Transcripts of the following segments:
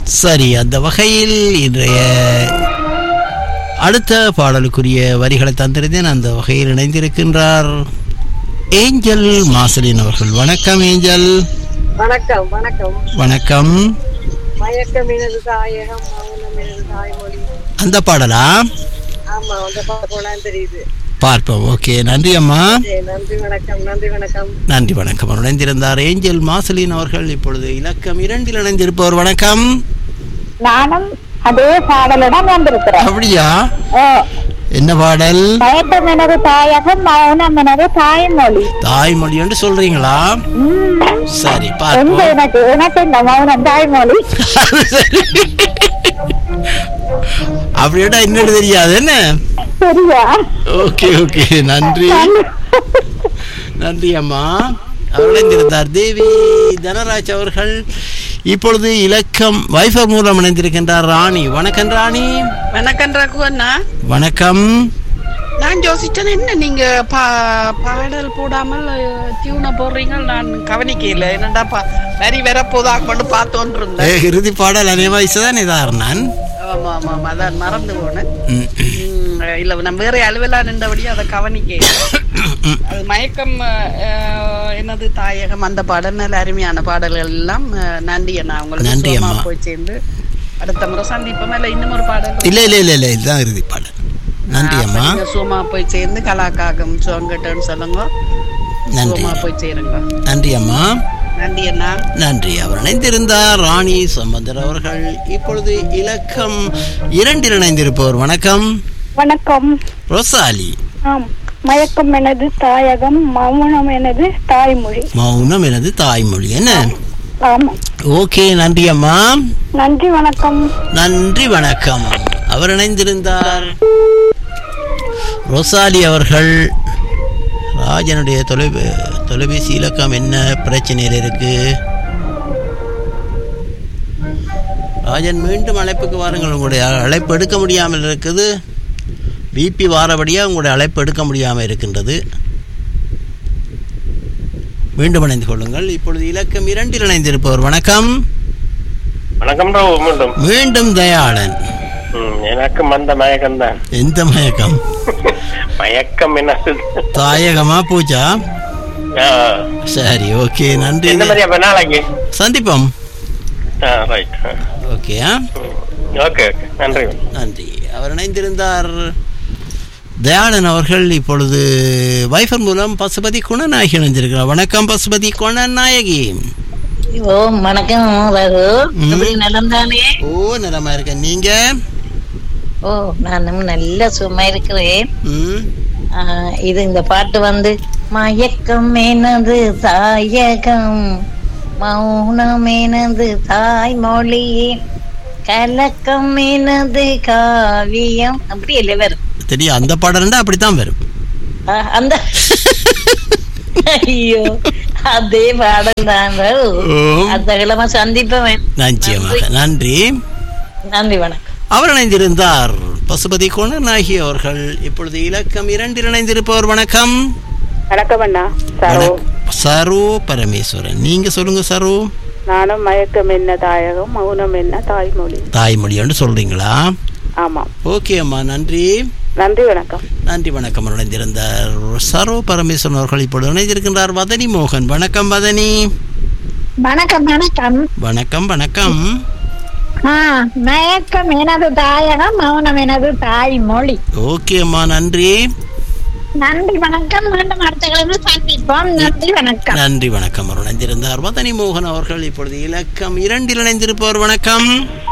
சரி அந்த வகையில் இன்றைய அடுத்த பாடலுக்குரிய வரிகளை தந்திருந்தேன் அந்த வகையில் இணைந்திருக்கின்றார் ஏஞ்சல் மாசலின் அவர்கள் வணக்கம் ஏஞ்சல் வணக்கம் வணக்கம் வணக்கம் மயக்கம் எனது தாயகம் மௌனம் எனது தாய்மொழி அந்த பாடலா ஆமா அந்த பாடம் தெரியுது பார்ப்போம் ஓகே நன்றி அம்மா சரி, நன்றி வணக்கம் நன்றி வணக்கம் நன்றி வணக்கம் அவர் இணைந்திருந்தார் ஏஞ்சல் மாசலின் அவர்கள் இப்பொழுது இலக்கம் இரண்டில் இணைந்திருப்பவர் வணக்கம் நானும் அதே பாடலுடன் வந்திருக்கிறேன் அப்படியா ஓ, என்ன பாடல் மயக்கம் எனது தாயகம் மௌனம் எனது தாய்மொழி தாய்மொழி என்று சொல்றீங்களா உம், சரி எங்க பார்ப்போம் எனக்கு எனக்கு இந்த மௌனம் தாய்மொழி அப்படியோட இன்னொரு தெரியாது என்ன சரியா ஓகே ஓகே நன்றி நன்றி அம்மா அவர்கள் இருந்தார் தேவி தனராஜ் அவர்கள் இப்பொழுது இலக்கம் வைஃபர் மூலம் இணைந்திருக்கின்றார் ராணி வணக்கம் ராணி வணக்கம் ரகு அண்ணா வணக்கம் நான் யோசிச்சேன் என்ன நீங்க பா- பாடல் போடாமல் டியூனை போடுறீங்க நான் கவனிக்கல என்னடா பா வரி வர போதா கொண்டு பார்த்தோன்னு ஏ, இருந்தேன் இறுதி பாடல் அதே வயசு தான் இதார் நான் ஆமா ஆமா ஆமா அதான் மறந்து போனேன் ம், ம், இல்ல நம்ம வேற அலுவலா நின்றபடி அதை கவனிக்க அது மயக்கம் அஹ், என்னது தாயகம் அந்த பாடல் நல்ல அருமையான பாடல்கள் எல்லாம் அஹ், நன்றி அண்ணா உங்களுக்கு நன்றி சுகமா அம்மா. போய் சேர்ந்து அடுத்த முறை சந்திப்போம் இல்ல இன்னும் ஒரு பாடல் இல்ல இல்ல இல்ல இல்ல இதுதான் இறுதி பாடல் நன்றி அப்ப அம்மா நீங்க சுகமா போய் சேர்ந்து கலாக்காகம் சுவங்கட்டன்னு சொல்லுங்க நன்றி சுகமா போய் சேருங்க நன்றி அம்மா நன்றி அண்ணா நன்றி அவர் இணைந்திருந்தார் ராணி சம்பந்தர் அவர்கள் இப்பொழுது இலக்கம் இரண்டில் இணைந்திருப்பவர் வணக்கம் வணக்கம் ரொசாலி ஆம் மயக்கம் எனது தாயகம் மௌனம் எனது தாய்மொழி மௌனம் எனது தாய்மொழி என்ன ஆமா ஓகே நன்றி அம்மா நன்றி வணக்கம் நன்றி வணக்கம் அவர் இணைந்திருந்தார் ரொசாலி அவர்கள் ராஜனுடைய தொலைபே தொலைபேசி இலக்கம் என்ன பிரச்சனையில் இருக்கு ராஜன் மீண்டும் அழைப்புக்கு வாருங்கள் உங்களுடைய அழைப்பு எடுக்க முடியாமல் இருக்குது பிபி வாரபடியாக உங்களுடைய அழைப்பு எடுக்க முடியாமல் இருக்கின்றது மீண்டும் இணைந்து கொள்ளுங்கள் இப்பொழுது இலக்கம் இரண்டில் இணைந்திருப்பவர் வணக்கம் வணக்கம் ராவு மீண்டும் மீண்டும் தயாளன் ம், எனக்கும் அந்த மயக்கம் தான் எந்த மயக்கம் மயக்கம் என்ன தாயகமா பூஜா ஆ, சரி ஓகே நன்றி எந்த மாதிரி அப்ப நாளைக்கு சந்திப்போம் ரைட் ஓகே ஓகே ஓகே நன்றி நன்றி அவர் இணைந்திருந்தார் தயாளன் அவர்கள் இப்பொழுது வைஃபர் மூலம் பசுபதி குணநாயகி இணைந்திருக்கிறார் வணக்கம் பசுபதி குணநாயகி ஓ வணக்கம் ரகு ம். எப்படி நலம் தானே ஓ நிலமா இருக்கேன் நீங்க ஓ நானும் நல்ல சும்மா இருக்கிறேன் ம் ஆ, இது இந்த பாட்டு வந்து மயக்கம் எனது தாயகம் மௌனம் எனது தாய்மொழி கலக்கம் எனது காவியம் அப்படி இல்லை வரும் தெரியும் அந்த பாடல்ண்டா அப்படித்தான் வரும் ஆ, அந்த ஐயோ அதே பாடல் தான் ரகு. ஓ. அந்த கிழமை சந்திப்பவன் நிச்சயமாக நன்றி நன்றி வணக்கம் அவர் இணைந்திருந்தார் பசுபதி குணநாயகி அவர்கள் இப்பொழுது இலக்கம் இரண்டில் இணைந்திருப்பவர் வணக்கம் வணக்கம் அண்ணா சரோ வணக்கம். சரு பரமேஸ்வரன் நீங்க சொல்லுங்க சரு நானும் மயக்கம் என்ன தாயகம் மௌனம் என்ன தாய்மொழி தாய்மொழியாண்டு சொல்றீங்களா ஆமாம் ஓகே அம்மா நன்றி நன்றி வணக்கம் நன்றி வணக்கம் அவர் இணைந்திருந்தார் சரோ பரமேஸ்வரன் அவர்கள் இப்பொழுது இணைந்திருக்கின்றார் வதனி மோகன் வணக்கம் வதனி வணக்கம் வணக்கம் வணக்கம் வணக்கம் ஆ மயக்கம் எனது தாயகம் மௌனம் எனது தாய்மொழி ஓகே அம்மா நன்றி நன்றி வணக்கம் மீண்டும் அடுத்த கிழமை சந்திப்போம் நன்றி வணக்கம் நன்றி வணக்கம் அவர் இணைந்திருந்தார் வதனி மோகன் அவர்கள் இப்பொழுது இலக்கம் இரண்டில் இணைந்திருப்பவர் வணக்கம்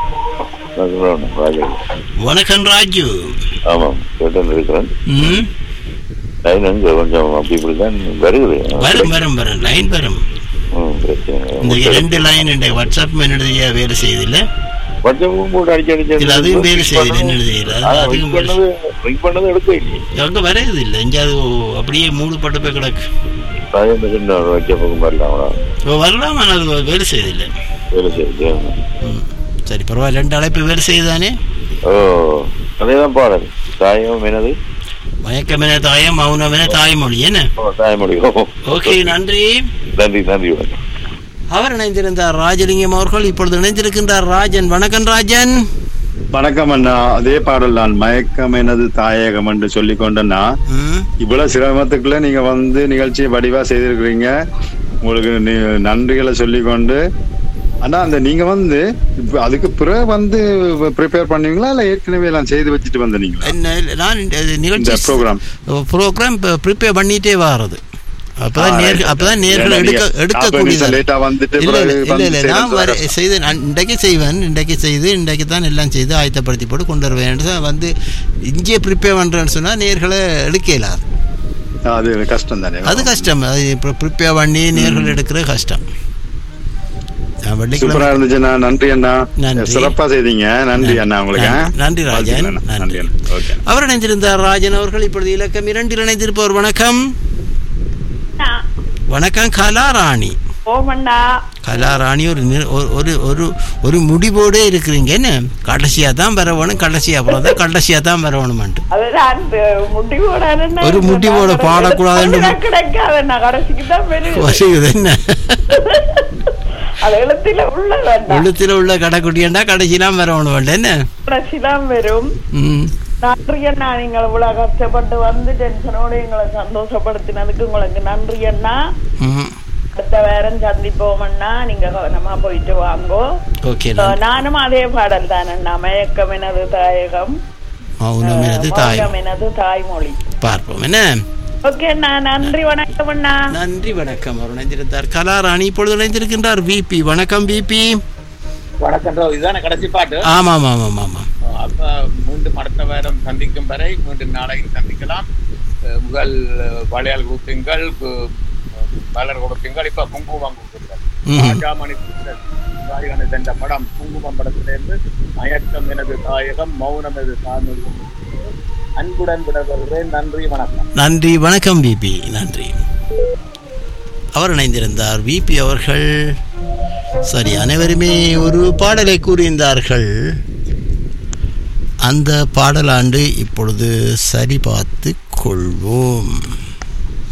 ராஜா வணக்கம் ராஜு ஆமாம் கேட்டு இருக்கிறேன் ம் லைன் வந்து கொஞ்சம் அப்படி இப்படிதான் வருகுது வரும் வரும் வரும் லைன் வரும் ம், பிரச்சனை இந்த இல்லை. இரண்டு லைன் இந்த வாட்ஸ்அப் என்னுடைய வேலை செய்தில்ல WhatsApp-ம் போட்டு அடிச்சு அடிச்சு இல்ல, அடிச்சு அதுவும் வேலை ring செய்யுது, பண்ணது- என்னது செய்யுது? அது ஆனா, அதிகம் ring பண்ணது ring பண்ணது எடுக்க இல்லையே அங்க வரது இல்லை எங்கேயாவது அப்படியே மூடுபட்டு போய் கிடக்கு ராஜேந்திர சின்ன WhatsApp-க்கும் வரலாம் அவனா. ஓ, வரலாம் ஆனால் அது வேலை செய்தில்லை வேலை செய்யுது ம். சரி பரவாயில்ல ரெண்டு அழைப்பு வேலை செய்யுதானே ஓ அதேதான் பாடல் தாயம் எனது மயக்கமென தாயம் மௌனமென தாய்மொழி என்ன ஓ, தாய்மொழி ஓ, ஓகே நன்றி நன்றி நன்றி வணக்கம் அவர் இணைந்திருந்தார் ராஜலிங்கம் அவர்கள் இப்பொழுது இணைந்திருக்கின்றார் ராஜன் வணக்கம் ராஜன் வணக்கம் அண்ணா அதே பாடல் நான் மயக்கம் எனது தாயகம் என்று சொல்லிக் கொண்டேன்னா ம், இவ்வளவு சிரமத்துக்குள்ள நீங்க வந்து நிகழ்ச்சியை வடிவா செய்திருக்கிறீங்க உங்களுக்கு நி- நன்றிகளை சொல்லிக்கொண்டு அண்ணா அந்த நீங்க வந்து இப்ப அதுக்கு பிறகு வந்து ப்ரிப்பேர் பண்ணுவீங்களா இல்ல ஏற்கனவே எல்லாம் செய்து வச்சுட்டு வந்தீங்களா என்ன நான் இந்த நிகழ்ச்சி இந்த program. ப்ரோக்ராம் ப்ரிப்பேர் பண்ணிட்டே வாரது அப்பதான் ஆ, நேர் right. அப்பதான் நேர்கள் ஏன்னா எடுக்க நீங்க எடுக்கக்கூடியது அப்ப லேட்டா வந்துட்டு இல்ல பிறகு இல்ல வந்து இல்ல நான் செய்யறது வர கஷ்டம். செய்து நான் இன்றைக்கு செய்வேன் இன்றைக்கு செய்து இன்றைக்கு தான் எல்லாம் செய்து ஆயத்தப்படுத்தி போட்டு கொண்டு வருவேன் வந்து இங்கே ப்ரிப்பேர் பண்றேன்னு சொன்னா நேர்களை எடுக்க இயலாது அது கஷ்டம் தானே அது கஷ்டம் அது இப்போ ப்ரிப்பேர் பண்ணி நேர்கள் எடுக்கிறது கஷ்டம் நான் வெள்ளிக்கிழமை சூப்பரா இருந்துச்சுண்ணா நன்றி அண்ணா நன்றி. சிறப்பா செய்தீங்க நன்றி அண்ணா உங்களுக்கு நன்றி, நன்றி ராஜன். வாழ்த்துக்கள் அண்ணா. நன்றி. நன்றி அண்ணா ஓகே அவர் இணைந்திருந்தார் ராஜன் அவர்கள் இப்பொழுது இலக்கம் இரண்டில் இணைந்திருப்பவர் வணக்கம் வணக்கம் கலாராணி ஓமண்ணா கலாராணி ஒரு நி- ஒரு- ஒரு ஒரு ஒரு முடிவோடே இருக்கிறீங்க என்ன கடைசியா தான் வரவணும் கடைசியா போனதான் கடைசியா தான் வரவணுமான்ட்டு அதுதான் முடிவோட ஒரு முடிவோட பாடக்கூடாதுன்னு கிடைக்காதுண்ணா கடைசிக்கு தான் பெரிய வருகிறது என்ன அது எழுத்துல உள்ள வேண்டாம் எழுத்துல உள்ள கடைக்குட்டியண்டா கடைசிலாம் வரவணும் வேண்டாம் என்ன கடைசி தான் வரும் ம் நன்றி அண்ணா நீங்கள் இவ்வளவு கஷ்டப்பட்டு வந்து டென்ஷனோட எங்களை சந்தோஷப்படுத்தினதுக்கு உங்களுக்கு நன்றி அண்ணா ம் அடுத்த வாரம் சந்திப்போம் அண்ணா நீங்க கவனமா போயிட்டு வாங்கோ ஓகே அஹ் நானும் அதே பாடல் தான் அண்ணா மயக்கம் எனது தாயகம் மௌனம் எனது தாய் மௌனம் எனது தாய்மொழி பார்ப்போம் என்ன ஓகே அண்ணா நன்றி வணக்கம் அண்ணா நன்றி வணக்கம் அவர் இணைந்திருந்தார் கலாராணி இப்பொழுது இணைந்திருக்கின்றார் விபி வணக்கம் விபி வணக்கம் இதுதானே கடைசி பாட்டு ஆமாம் ஆமாம் ஆமாம் அப்ப மீண்டும் அடுத்த வாரம் சந்திக்கும் வரை மீண்டும் நாளைக்கு சந்திக்கலாம் அஹ் முதல் வளையல் கொடுப்பீங்கள் கு- மலர் கொடுப்பீங்கள் இப்ப குங்குமம் கொடுப்பீங்கள் ம்ஹும். ராஜாமணி கிருஷ்ணன் தாயகனை சென்ற படம் குங்குமம் படத்திலிருந்து மயக்கம் எனது தாயகம் மௌனம் எனது தாய்மொழி அன்புடன் விடவருகிறேன் நன்றி வணக்கம் நன்றி வணக்கம் விபி நன்றி அவர் இணைந்திருந்தார் விபி அவர்கள் சரி அனைவருமே ஒரு பாடலை கூறியிருந்தார்கள் அந்த பாடலாண்டு இப்பொழுது சரி பார்த்து கொள்வோம்